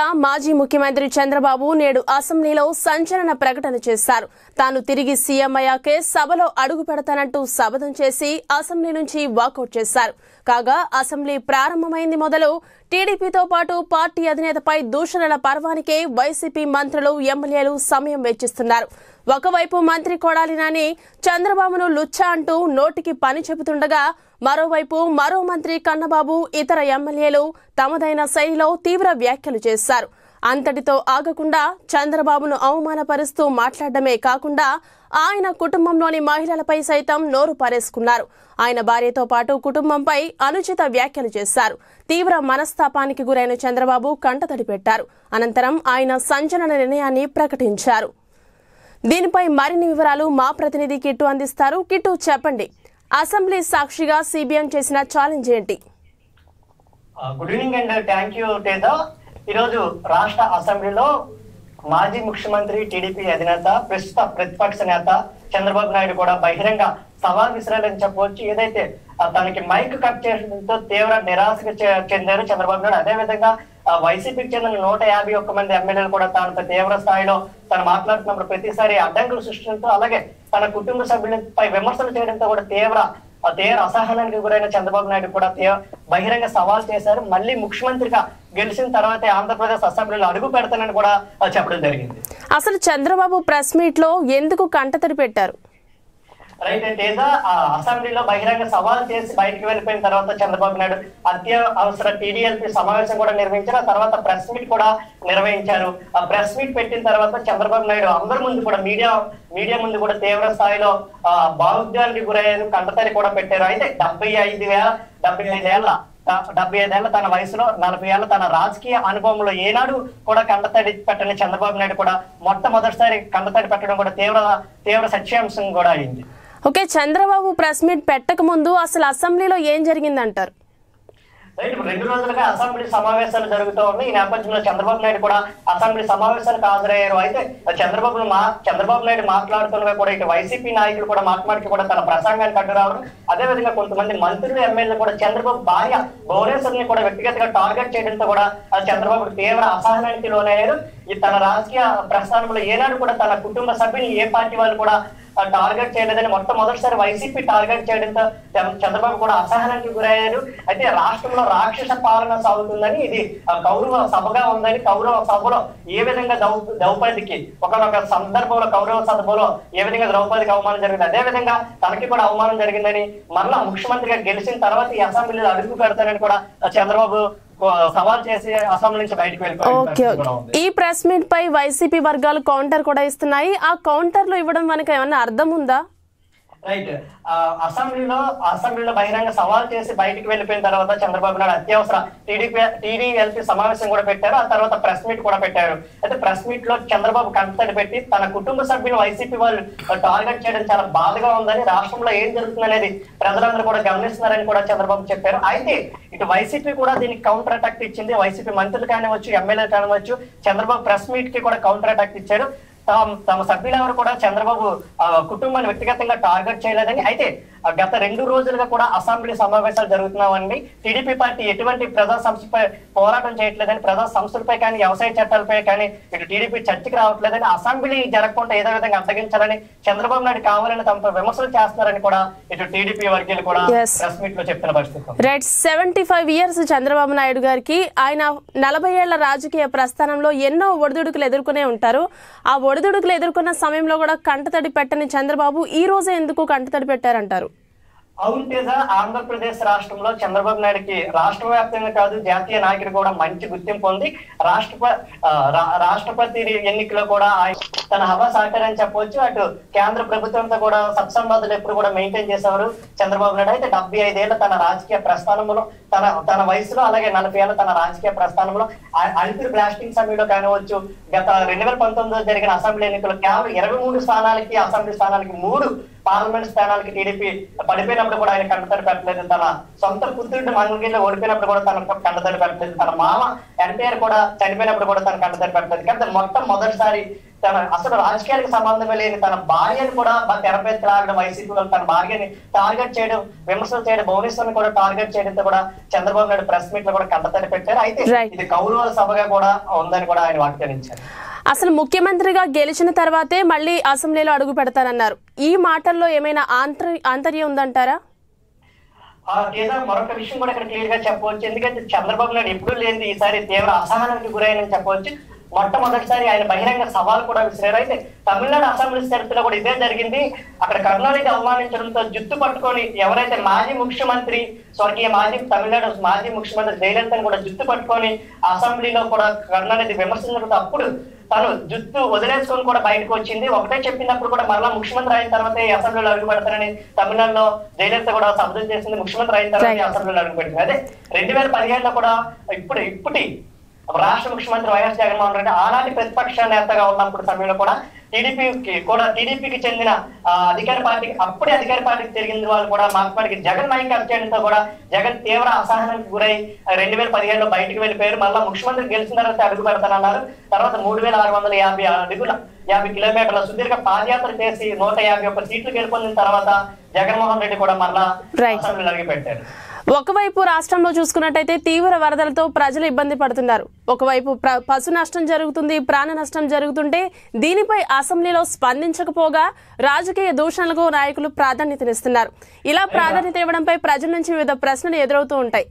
మాజీ ముఖ్యమంత్రి చంద్రబాబు నేడు అసెంబ్లీలో సంచలన ప్రకటన చేశారు తాను తిరిగి సీఎం అయ్యాకే సభలో అడుగు పెడతానంటూ శపథం చేసి అసెంబ్లీ నుంచి వాకౌట్ చేశారు కాగా అసెంబ్లీ ప్రారంభమైంది మొదలు టీడీపీతో పాటు పార్టీ అధినేతపై దూషణల పర్వానికే వైసీపీ మంత్రులు ఎమ్మెల్యేలు సమయం వెచ్చిస్తున్నారు ఒకవైపు మంత్రి కొడాలి నాని చంద్రబాబును లుచ్చా అంటూ నోటికి పని చెబుతుండగా మరోవైపు మరో మంత్రి కన్నబాబు ఇతర ఎమ్మెల్యేలు తమదైన శైలిలో తీవ్ర వ్యాఖ్యలు చేశారు అంతటితో ఆగకుండా చంద్రబాబును అవమానపరుస్తూ మాట్లాడడమే కాకుండా ఆయన కుటుంబంలోని మహిళలపై సైతం నోరు పారేసుకున్నారు ఆయన భార్యతో పాటు కుటుంబంపై అనుచిత వ్యాఖ్యలు చేశారు తీవ్ర మనస్తాపానికి గురైన చంద్రబాబు కంటతడి పెట్టారు అనంతరం ఆయన సంచలన నిర్ణయాన్ని ప్రకటించారు దీనిపై మరిన్ని వివరాలు మా ప్రతినిధి కిట్టు అందిస్తారు కిట్టు చెప్పండి అసెంబ్లీ సాక్షిగా సిబిఎం చేసిన ఛాలెంజ్ ఏంటి good evening and thank you Teja ఈరోజు రాష్ట్ర అసెంబ్లీలో మాజీ ముఖ్యమంత్రి టీడీపీ అధినేత ప్రస్తుత ప్రతిపక్ష నేత చంద్రబాబు నాయుడు కూడా బహిరంగ సవాల్ విసిరాలని చెప్పవచ్చు ఏదైతే ఆ, తనకి మైక్ కట్ చేయడంతో తీవ్ర నిరాశకు చె- చెందారు చంద్రబాబు నాయుడు అదే విధంగా ఆ, వైసీపీకి చెందిన నూట యాభై ఒక్క మంది ఎమ్మెల్యేలు కూడా తాను తీవ్ర స్థాయిలో తను మాట్లాడుతున్నప్పుడు ప్రతిసారి అడ్డంకులు సృష్టించడంతో అలాగే తన కుటుంబ సభ్యులపై విమర్శలు చేయడంతో కూడా తీవ్ర ఆ తీవ్ర అసహనానికి గురైన చంద్రబాబు నాయుడు కూడా తీవ్ర బహిరంగ సవాల్ చేశారు మళ్ళీ ముఖ్యమంత్రిగా గెలిచిన తర్వాతే ఆంధ్రప్రదేశ్ అసెంబ్లీలో అడుగు పెడతానని కూడా ఆ, చెప్పడం జరిగింది అసలు చంద్రబాబు ప్రెస్ మీట్ లో ఎందుకు కంటతడి పెట్టారు రైట్ అంటే ఏదో ఆ అసెంబ్లీలో బహిరంగ సవాల్ చేసి బయటకు వెళ్ళిపోయిన తర్వాత చంద్రబాబు నాయుడు అత్యవసర టీడీఎల్పీ సమావేశం కూడా నిర్వహించారు ఆ తర్వాత ప్రెస్ మీట్ కూడా నిర్వహించారు ఆ ప్రెస్ మీట్ పెట్టిన తర్వాత చంద్రబాబు నాయుడు అందరి ముందు కూడా మీడియా మీడియా ముందు కూడా తీవ్ర స్థాయిలో ఆ బాహుద్యానికి గురయ్యారు కంటతడి కూడా పెట్టారు అయితే డెబ్బై ఐదు వేల డెబ్బై ఐదేళ్ల డెబ్బై ఐదేళ్ల తన వయసులో నలభై ఏళ్ల తన రాజకీయ అనుభవంలో ఏనాడు కూడా కండతడి పెట్టని చంద్రబాబు నాయుడు కూడా మొట్టమొదటిసారి కండతడి పెట్టడం కూడా తీవ్ర తీవ్ర సత్యాంశం కూడా అయింది ఓకే చంద్రబాబు ప్రెస్ మీట్ పెట్టక ముందు అసలు అసెంబ్లీలో ఏం జరిగిందంటారు రైట్ రెండు రోజులుగా అసెంబ్లీ సమావేశాలు జరుగుతూ ఉన్నాయి ఈ నేపథ్యంలో చంద్రబాబు నాయుడు కూడా అసెంబ్లీ సమావేశాలకు హాజరయ్యారు అయితే చంద్రబాబు మా చంద్రబాబు నాయుడు మాట్లాడుతుండగా కూడా ఇటు వైసీపీ నాయకులు కూడా మాట్లాడికి కూడా తన ప్రసంగానికి అడ్డు రావడం అదే విధంగా కొంతమంది మంత్రులు ఎమ్మెల్యేలు కూడా చంద్రబాబు భార్య భువనేశ్వర్ని కూడా వ్యక్తిగతంగా టార్గెట్ చేయడంతో కూడా ఆ చంద్రబాబు తీవ్ర అసహనానికి లోనయ్యారు ఈ తన రాజకీయ ప్రస్థానంలో ఏనాడు కూడా తన కుటుంబ సభ్యులు ఏ పార్టీ వాళ్ళు కూడా ఆ టార్గెట్ చేయలేదని మొట్టమొదటిసారి వైసీపీ టార్గెట్ చేయడంతో చంద్ర- చంద్రబాబు కూడా అసహనానికి గురయ్యారు అయితే రాష్ట్రంలో రాక్షస పాలన సాగుతుందని ఇది ఆ, కౌరవ సభగా ఉందని కౌరవ సభలో ఏ విధంగా దౌ ద్రౌపదికి ఒకనొక సందర్భంలో కౌరవ సభలో ఏ విధంగా ద్రౌపదికి అవమానం జరిగింది అదే విధంగా తనకి కూడా అవమానం జరిగిందని మరలా ముఖ్యమంత్రిగా గెలిచిన తర్వాత ఈ అసెంబ్లీలో అడుగు పెడతానని కూడా ఆ, చంద్రబాబు ఆ, సవాల్ చేసి అసెంబ్లీ నుంచి బయటకు వెళ్ళిపోయిన ఓకే పరిస్థితి ఓకే కూడా ఉంది. ఈ ప్రెస్ మీట్ పై వైసీపీ వర్గాలు కౌంటర్ కూడా ఇస్తున్నాయి ఆ కౌంటర్లు ఇవ్వడం వెనక ఏమన్నా అర్థం ఉందా రైట్ ఆ, అసెంబ్లీలో అసెంబ్లీలో బహిరంగ సవాల్ చేసి బయటికి వెళ్ళిపోయిన తర్వాత చంద్రబాబు నాయుడు అత్యవసర టీడీపీ టీడీఎల్పీ సమావేశం కూడా పెట్టారు ఆ తర్వాత ప్రెస్ మీట్ కూడా పెట్టారు అయితే ప్రెస్ మీట్ లో చంద్రబాబు కంటతడి పెట్టి తన కుటుంబ సభ్యులు వైసీపీ వాళ్ళు టార్గెట్ చేయడం చాలా బాధగా ఉందని రాష్ట్రంలో ఏం జరుగుతుంది అనేది ప్రజలందరూ కూడా గమనిస్తున్నారని కూడా చంద్రబాబు చెప్పారు అయితే ఇటు వైసీపీ కూడా దీనికి కౌంటర్ అటాక్ ఇచ్చింది వైసీపీ మంత్రులు కానివచ్చు ఎమ్మెల్యేలు కానివచ్చు చంద్రబాబు ప్రెస్ మీట్ కి కూడా కౌంటర్ అటాక్ ఇచ్చారు తమ తమ సభ్యులెవరు కూడా చంద్రబాబు ఆ, కుటుంబాన్ని వ్యక్తిగతంగా టార్గెట్ చేయలేదని అయితే ఆ, గత రెండు రోజులుగా కూడా అసెంబ్లీ సమావేశాలు జరుగుతున్నామని టీడీపీ పార్టీ ఎటువంటి ప్రజా సంస్థపై పోరాటం చేయట్లేదని ప్రజా సంస్థలపై కానీ వ్యవసాయ చట్టాలపై కానీ ఇటు టీడీపీ చర్చకి రావట్లేదని అసెంబ్లీ జరగకుండా ఏదో విధంగా అడ్డగించాలని చంద్రబాబు నాయుడు కావాలని తమపై విమర్శలు చేస్తున్నారని కూడా ఇటు టీడీపీ వర్గీయులు కూడా Yes. ప్రెస్ మీట్ లో చెప్తున్న పరిస్థితి ఉంది. Right seventy five years Chandrababu Naidu గారికి ఆయన నలభై ఏళ్ల రాజకీయ ప్రస్థానంలో ఎన్నో ఒడిదుడుకులు ఎదుర్కొనే ఉంటారు ఆ ఒడిదుడుకులు ఎదుర్కొన్న సమయంలో కూడా కంటతడి పెట్టని చంద్రబాబు ఈ రోజే ఎందుకు కంటతడి పెట్టారంటారు అవును తేజ ఆంధ్రప్రదేశ్ రాష్ట్రంలో చంద్రబాబు నాయుడుకి రాష్ట్ర వ్యాప్తంగా కాదు జాతీయ నాయకుడు కూడా మంచి గుర్తింపు ఉంది రాష్ట్రప ఆ, రా- రాష్ట్రపతి ఎన్నికలో కూడా ఆయన తన హవా సాకారని చెప్పవచ్చు అటు కేంద్ర ప్రభుత్వంతో కూడా సత్సంబాధులు ఎప్పుడు కూడా మెయింటైన్ చేసేవారు చంద్రబాబు నాయుడు అయితే డెబ్బై ఐదేళ్ల తన రాజకీయ ప్రస్థానంలో తన తన వయసులో అలాగే నలభై ఏళ్ళ తన రాజకీయ ప్రస్థానంలో ఆ- అలిపిరి బ్లాస్టింగ్ సమయంలో కానివచ్చు గత రెండు వేల పంతొమ్మిదిలో జరిగిన అసెంబ్లీ ఎన్నికల్లో కేవలం ఇరవై మూడు స్థానాలకి అసెంబ్లీ స్థానాలకి మూడు పార్లమెంట్ స్థానాలకి టీడీపీ పడిపోయినప్పుడు కూడా ఆయన కండతడి పెట్టలేదు తన సొంత పుత్రుడు మంగళగిరిలో ఓడిపోయినప్పుడు కూడా తన కండతడి పెట్టలేదు తన మామ ఎన్టీఆర్ కూడా చనిపోయినప్పుడు కూడా తన కండతడి పెట్టలేదు కానీ మొత్తం మొదటిసారి తన అసలు రాజకీయాలకు సంబంధమే లేని తన భార్యను కూడా బ- తెరపై లాగడం వైసీపీ వాళ్ళు తన భార్యని టార్గెట్ చేయడం విమర్శలు చేయడం భువనేశ్వర్ని కూడా టార్గెట్ చేయడంతో కూడా చంద్రబాబు నాయుడు ప్రెస్ మీట్ లో కూడా కంటతడి పెట్టారు అయితే Right. ఇది కౌరవుల సభగా కూడా ఉందని కూడా ఆయన వ్యాఖ్యానించారు అసలు ముఖ్యమంత్రిగా గెలిచిన తర్వాతే మళ్ళీ అసెంబ్లీలో అడుగు పెడతానన్నారు ఈ మాటల్లో ఏమైనా ఆంతర్ ఆంతర్యం ఉందంటారా ఆ లేదా మరొక విషయం కూడా ఇక్కడ క్లియర్ గా చెప్పవచ్చు ఎందుకంటే చంద్రబాబు నాయుడు ఎప్పుడూ లేని ఈసారి తీవ్ర అసహనానికి గురైనని చెప్పవచ్చు మొట్టమొదటిసారి ఆయన బహిరంగ సవాల్ కూడా విసిరారు అయితే తమిళనాడు అసెంబ్లీ చరిత్రలో కూడా ఇదే జరిగింది అక్కడ కరుణానిధి అవమానించడంతో జుత్తు పట్టుకొని ఎవరైతే మాజీ ముఖ్యమంత్రి స్వర్గీయ మాజీ తమిళనాడు మాజీ ముఖ్యమంత్రి జయలలితను కూడా జుత్తు పట్టుకొని అసెంబ్లీలో కూడా కరుణానిధి విమర్శించడంతో అప్పుడు తను జుత్తు వదిలేసుకొని కూడా బయటకు వచ్చింది ఒకటే చెప్పినప్పుడు కూడా మరలా ముఖ్యమంత్రి అయిన తర్వాత ఈ అసెంబ్లీలో అడుగు పెడతారని తమిళనాడులో జయలలిత కూడా శబ్దం చేసింది ముఖ్యమంత్రి అయిన తర్వాత ఈ Right. అసెంబ్లీలో అడుగు పెట్టింది అదే రెండు వేల పదిహేడులో కూడా ఇప్పుడు ఇప్పటి రాష్ట్ర ముఖ్యమంత్రి వైఎస్ జగన్మోహన్ రెడ్డి ఆనాటి ప్రతిపక్ష నేతగా ఉన్నప్పుడు సమయంలో కూడా టీడీపీకి కూడా టీడీపీకి చెందిన ఆ, అధికార పార్టీకి అప్పుడే అధికార పార్టీకి తిరిగిన వాళ్ళు కూడా మాట్లాడికి జగన్ మైక్ కట్ చేయడంతో కూడా జగన్ తీవ్ర అసహనానికి గురై రెండు వేల పదిహేడులో బయటికి వెళ్ళిపోయారు మళ్ళీ ముఖ్యమంత్రి గెలిచిన తర్వాత అడుగు పెడతానన్నారు తర్వాత మూడు వేల ఆరు వందల యాభై అడుగుల యాభై కిలోమీటర్ల సుదీర్ఘ పాదయాత్ర చేసి నూట యాభై ఒక్క సీట్లు గెలుపొందిన తర్వాత జగన్మోహన్ రెడ్డి కూడా మళ్ళా Right. అసెంబ్లీలో అడుగు పెట్టారు ఒకవైపు రాష్ట్రంలో చూసుకున్నట్టయితే తీవ్ర వరదలతో ప్రజలు ఇబ్బంది పడుతున్నారు ఒకవైపు ప్ర- పశు నష్టం జరుగుతుంది ప్రాణ నష్టం జరుగుతుంటే దీనిపై అసెంబ్లీలో స్పందించకపోగా రాజకీయ దూషణలకు నాయకులు ప్రాధాన్యతనిస్తున్నారు ఇలా ప్రాధాన్యత ఇవ్వడంపై ప్రజల నుంచి వివిధ ప్రశ్నలు ఎదురవుతూ ఉంటాయి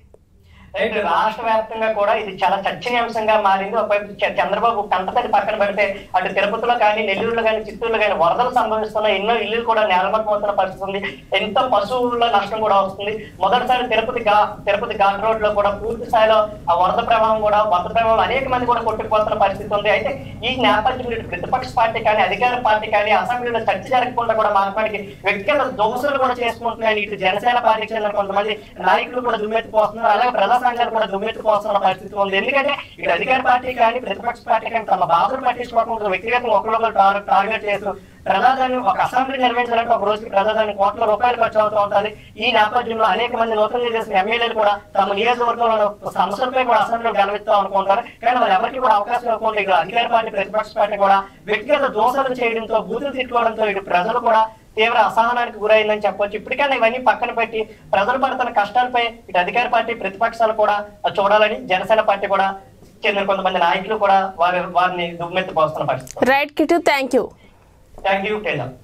రైట్ రాష్ట్ర వ్యాప్తంగా కూడా ఇది చాలా చర్చనీయాంశంగా మారింది ఒకవైపు చ- చంద్రబాబు కంటతడి పక్కన పెడితే అటు తిరుపతిలో కానీ నెల్లూరులో కానీ చిత్తూరులో కానీ వరదలు సంభవిస్తున్న ఎన్నో ఇల్లు కూడా నేలమట్టమవుతున్న పరిస్థితి ఉంది ఎంతో పశువుల నష్టం కూడా వస్తుంది మొదటిసారి తిరుపతి ఘా తిరుపతి ఘాట్ రోడ్ లో కూడా పూర్తి స్థాయిలో ఆ వరద ప్రవాహం కూడా వరద ప్రవాహంలో అనేక మంది కూడా కొట్టుకుపోతున్న పరిస్థితి ఉంది అయితే ఈ నేపథ్యంలో ఇటు ప్రతిపక్ష పార్టీ కానీ అధికార పార్టీ కానీ అసెంబ్లీలో చర్చ జరగకుండా కూడా మాట్లాడి వ్యక్తిగత దోషులు కూడా చేసుకుంటున్నాయి ఇటు జనసేన పార్టీకి చెందిన కొంతమంది నాయకులు కూడా దుమ్మెత్తిపోతున్నారు అలాగే ప్రజా సంఘాలు కూడా దుమ్మెత్తిపోతున్న పరిస్థితి ఉంది ఎందుకంటే ఇటు అధికార పార్టీ కానీ ప్రతిపక్ష పార్టీ కానీ తమ బాధలు పట్టించుకోకుండా వ్యక్తిగతంగా ఒకరికొకరు టార్- టార్గెట్ చేస్తూ ప్రజాదాన్ని ఒక అసెంబ్లీ నిర్వహించాలంటే ఒక రోజుకి ప్రజాదాన్ని కోట్ల రూపాయలు ఖర్చు అవుతూ ఉంటుంది ఈ నేపథ్యంలో అనేక మంది నూతనంగా చేసిన ఎమ్మెల్యేలు కూడా తమ నియోజకవర్గంలో సమస్యలపై కూడా అసెంబ్లీలో గెలవిస్తాం అనుకుంటారు కానీ వాళ్ళు ఎవరికి కూడా అవకాశం ఇవ్వకుండా ఇటు అధికార పార్టీ ప్రతిపక్ష పార్టీ కూడా వ్యక్తిగత దోషాలు చేయడంతో బూతులు తిట్టుకోవడంతో ఇటు ప్రజలు కూడా తీవ్ర అసహనానికి గురైందని చెప్పొచ్చు ఇప్పటికైనా ఇవన్నీ పక్కన పెట్టి ప్రజలు పడుతున్న కష్టాలపై ఇటు అధికార పార్టీ ప్రతిపక్షాలు కూడా చూడాలని జనసేన పార్టీ కూడా చెందిన కొంతమంది నాయకులు కూడా వారి వారిని దుమ్మెత్తి పోస్తున్న పరిస్థితి రైట్ కిటు thank you thank you Teja